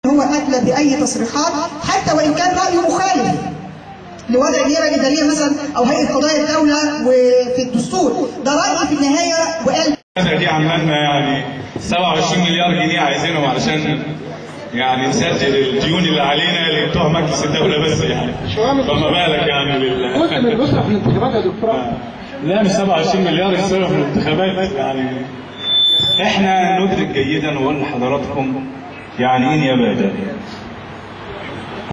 هو ادلى باي تصريحات حتى وان كان رايه مخالف لوضع النيابه الاداريه مثلا او هيئه قضايا الدوله وفي الدستور ده راي في النهايه وقال الفترة دي عملنا يعني 27 مليار جنيه عايزينهم علشان يعني نسدد الديون اللي علينا اللي بتوع مجلس الدولة بس يعني فما بالك يعني لل جزء من المصرف في الانتخابات يا دكتور لا مش 27 مليار يصرف في الانتخابات يعني احنا ندرك جيدا ونقول لحضراتكم يعني ايه نيابه اداريه